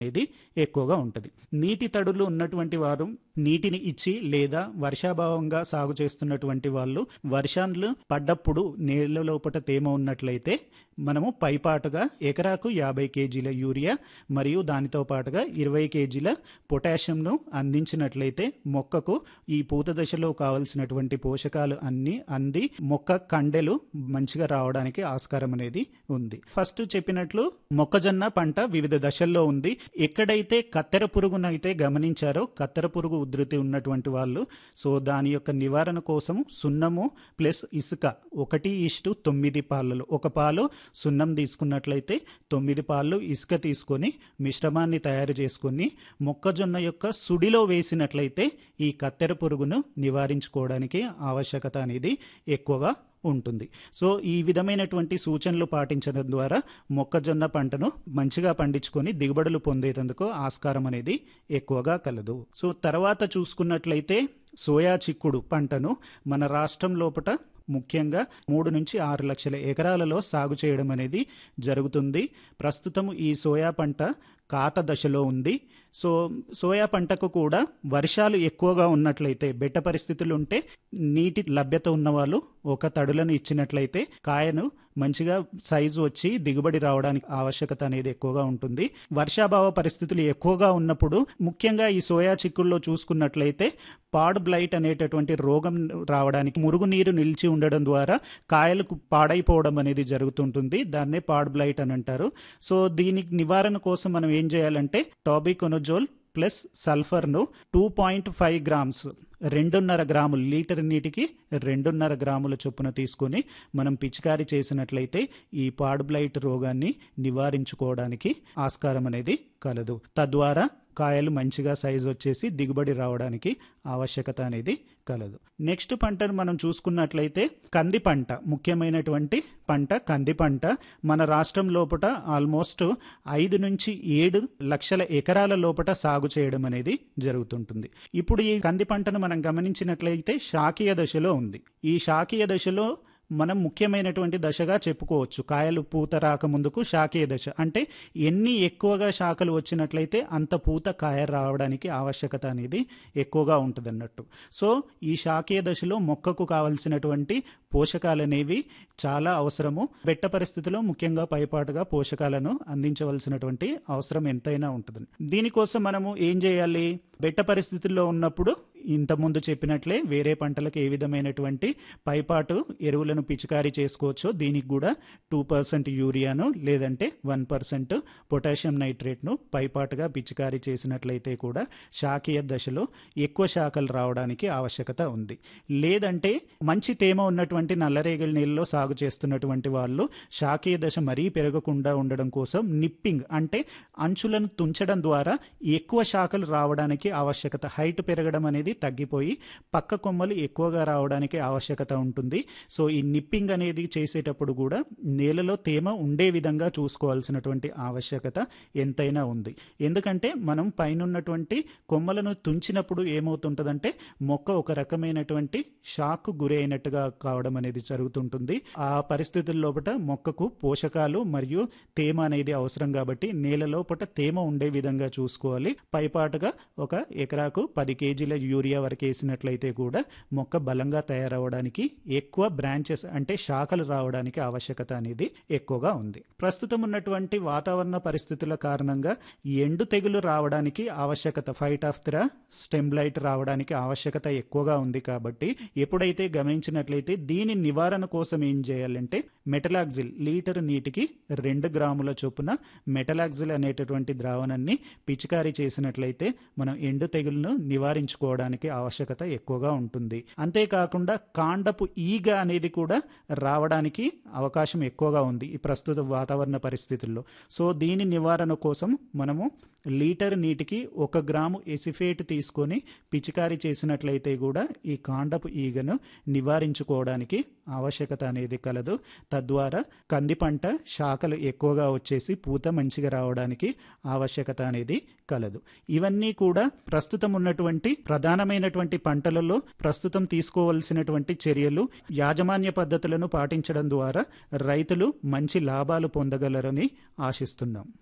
అనేది ఎక్కువగా ఉంటుంది నీటి తడులు ఉన్నటువంటి వారు నీటిని ఇచ్చి లేదా వర్షాభావంగా సాగు చేస్తున్నటువంటి వాళ్ళు వర్షాలు పడ్డప్పుడు నేల లోపల తేమ ఉన్నట్లయితే మనము పైపాటుగా ఎకరాకు యాభై కేజీల యూరియా మరియు దానితో పాటుగా ఇరవై కేజీల పొటాషియంను అందించినట్లయితే మొక్కకు ఈ పూత దశలో కావలసినటువంటి పోషకాలు అన్ని అంది మొక్క కండెలు మంచిగా రావడానికి ఆస్కారం అనేది ఉంది ఫస్ట్ చెప్పినట్లు మొక్కజొన్న పంట వివిధ దశల్లో ఉంది ఎక్కడైతే కత్తెర పురుగునైతే గమనించారో కత్తెర పురుగు ఉధృతి ఉన్నటువంటి వాళ్ళు సో దాని యొక్క నివారణ కోసం సున్నము ప్లస్ ఇసుక ఒకటి ఇష్టు తొమ్మిది పాలలో ఒక పాలు సున్నం తీసుకున్నట్లయితే తొమ్మిది పాలు ఇసుక తీసుకొని మిశ్రమాన్ని తయారు చేసుకొని మొక్కజొన్న యొక్క సుడిలో వేసినట్లయితే ఈ కత్తెర పురుగును నివారించుకోవడానికి ఆవశ్యకత అనేది ఎక్కువగా ఉంటుంది సో ఈ విధమైనటువంటి సూచనలు పాటించడం ద్వారా మొక్కజొన్న పంటను మంచిగా పండించుకొని దిగుబడులు పొందేందుకు ఆస్కారం అనేది ఎక్కువగా కలదు సో తర్వాత చూసుకున్నట్లయితే సోయా చిక్కుడు పంటను మన రాష్ట్రం లోపల ముఖ్యంగా మూడు నుంచి ఆరు లక్షల ఎకరాలలో సాగు చేయడం అనేది జరుగుతుంది ప్రస్తుతం ఈ సోయా పంట కాత దశలో ఉంది సో సోయా పంటకు కూడా వర్షాలు ఎక్కువగా ఉన్నట్లయితే బెట్ట పరిస్థితులు ఉంటే నీటి లభ్యత ఉన్న వాళ్ళు ఒక తడులను ఇచ్చినట్లయితే కాయను మంచిగా సైజు వచ్చి దిగుబడి రావడానికి ఆవశ్యకత అనేది ఎక్కువగా ఉంటుంది వర్షాభావ పరిస్థితులు ఎక్కువగా ఉన్నప్పుడు ముఖ్యంగా ఈ సోయా చిక్కుల్లో చూసుకున్నట్లయితే పాడ్ బ్లైట్ అనేటటువంటి రోగం రావడానికి మురుగునీరు నిలిచి ఉండడం ద్వారా కాయలకు పాడైపోవడం అనేది జరుగుతుంటుంది దాన్నే పాడ్ బ్లైట్ అని అంటారు సో దీనికి నివారణ కోసం మనం ఏం చేయాలంటే టాబికొనజోల్ ప్లస్ సల్ఫర్ను టూ పాయింట్ ఫైవ్ గ్రామ్స్ రెండున్నర గ్రాములు లీటర్ నీటికి రెండున్నర గ్రాముల చొప్పున తీసుకొని మనం పిచికారీ చేసినట్లయితే ఈ పాడుబ్లైట్ రోగాన్ని నివారించుకోవడానికి ఆస్కారం అనేది కలదు తద్వారా కాయలు మంచిగా సైజు వచ్చేసి దిగుబడి రావడానికి ఆవశ్యకత అనేది కలదు నెక్స్ట్ పంటను మనం చూసుకున్నట్లయితే కంది పంట ముఖ్యమైనటువంటి పంట కంది పంట మన రాష్ట్రం లోపల ఆల్మోస్ట్ ఐదు నుంచి ఏడు లక్షల ఎకరాల లోపల సాగు చేయడం అనేది జరుగుతుంటుంది ఇప్పుడు ఈ కంది పంటను మనం గమనించినట్లయితే శాకీయ దశలో ఉంది ఈ శాకీయ దశలో మనం ముఖ్యమైనటువంటి దశగా చెప్పుకోవచ్చు కాయలు పూత రాకముందుకు శాకీయ దశ అంటే ఎన్ని ఎక్కువగా శాఖలు వచ్చినట్లయితే అంత పూత కాయ రావడానికి ఆవశ్యకత అనేది ఎక్కువగా ఉంటుంది అన్నట్టు సో ఈ శాకీయ దశలో మొక్కకు కావలసినటువంటి పోషకాలు అనేవి చాలా అవసరము బెట్ట పరిస్థితిలో ముఖ్యంగా పైపాటుగా పోషకాలను అందించవలసినటువంటి అవసరం ఎంతైనా ఉంటుంది దీనికోసం మనము ఏం చేయాలి బెట్ట పరిస్థితుల్లో ఉన్నప్పుడు ఇంతకుముందు చెప్పినట్లే వేరే పంటలకు ఏ విధమైనటువంటి పైపాటు ఎరువులను పిచికారీ చేసుకోవచ్చో దీనికి కూడా టూ పర్సెంట్ యూరియాను లేదంటే వన్ పర్సెంట్ పొటాషియం నైట్రేట్ను పైపాటుగా పిచికారీ చేసినట్లయితే కూడా శాకీయ దశలో ఎక్కువ శాఖలు రావడానికి ఆవశ్యకత ఉంది లేదంటే మంచి తేమ ఉన్నటువంటి నల్లరేగడి నీళ్ళలో సాగు చేస్తున్నటువంటి వాళ్ళు శాకీయ దశ మరీ పెరగకుండా ఉండడం కోసం నిప్పింగ్ అంటే అంచులను తుంచడం ద్వారా ఎక్కువ శాఖలు రావడానికి ఆవశ్యకత హైట్ పెరగడం అనేది తగ్గిపోయి పక్క కొమ్మలు ఎక్కువగా రావడానికి ఆవశ్యకత ఉంటుంది సో ఈ నిప్పింగ్ అనేది చేసేటప్పుడు కూడా నేలలో తేమ ఉండే విధంగా చూసుకోవాల్సినటువంటి ఆవశ్యకత ఎంతైనా ఉంది ఎందుకంటే మనం పైనున్నటువంటి కొమ్మలను తుంచినప్పుడు ఏమవుతుంటుందంటే మొక్క ఒక రకమైనటువంటి షాక్ గురి అయినట్టుగా కావడం అనేది జరుగుతుంటుంది ఆ పరిస్థితుల లోపల మొక్కకు పోషకాలు మరియు తేమ అనేది అవసరం కాబట్టి నేల లోపల తేమ ఉండే విధంగా చూసుకోవాలి పైపాటుగా ఒక ఎకరాకు పది కేజీల యూరియా వరకు వేసినట్లయితే కూడా మొక్క బలంగా తయారవడానికి ఎక్కువ బ్రాంచెస్ అంటే శాఖలు రావడానికి ఆవశ్యకత అనేది ఎక్కువగా ఉంది ప్రస్తుతం ఉన్నటువంటి వాతావరణ పరిస్థితుల కారణంగా ఎండు తెగులు రావడానికి ఆవశ్యకత ఫైట్ ఆఫ్ ద స్టెమ్లైట్ రావడానికి ఆవశ్యకత ఎక్కువగా ఉంది కాబట్టి ఎప్పుడైతే గమనించినట్లయితే దీని నివారణ కోసం ఏం చేయాలంటే మెటలాక్జిల్ లీటర్ నీటికి రెండు గ్రాముల చొప్పున మెటలాక్జిల్ అనేటటువంటి ద్రావణాన్ని పిచికారీ చేసినట్లయితే మనం ఎండు తెగులను నివారించుకోవడానికి ఆవశ్యకత ఎక్కువగా ఉంటుంది అంతేకాకుండా కాండపు ఈగ అనేది కూడా రావడానికి అవకాశం ఎక్కువగా ఉంది ఈ ప్రస్తుత వాతావరణ పరిస్థితుల్లో సో దీని నివారణ కోసం మనము లీటర్ నీటికి ఒక గ్రాము ఎసిఫేట్ తీసుకొని పిచికారీ చేసినట్లయితే కూడా ఈ కాండపు ఈగను నివారించుకోవడానికి ఆవశ్యకత అనేది కలదు తద్వారా కంది పంట శాఖలు ఎక్కువగా వచ్చేసి పూత మంచిగా రావడానికి ఆవశ్యకత అనేది కలదు ఇవన్నీ కూడా ప్రస్తుతం ఉన్నటువంటి ప్రధానమైనటువంటి పంటలలో ప్రస్తుతం తీసుకోవలసినటువంటి చర్యలు యాజమాన్య పద్ధతులను పాటించడం ద్వారా రైతులు మంచి లాభాలు పొందగలరని ఆశిస్తున్నాం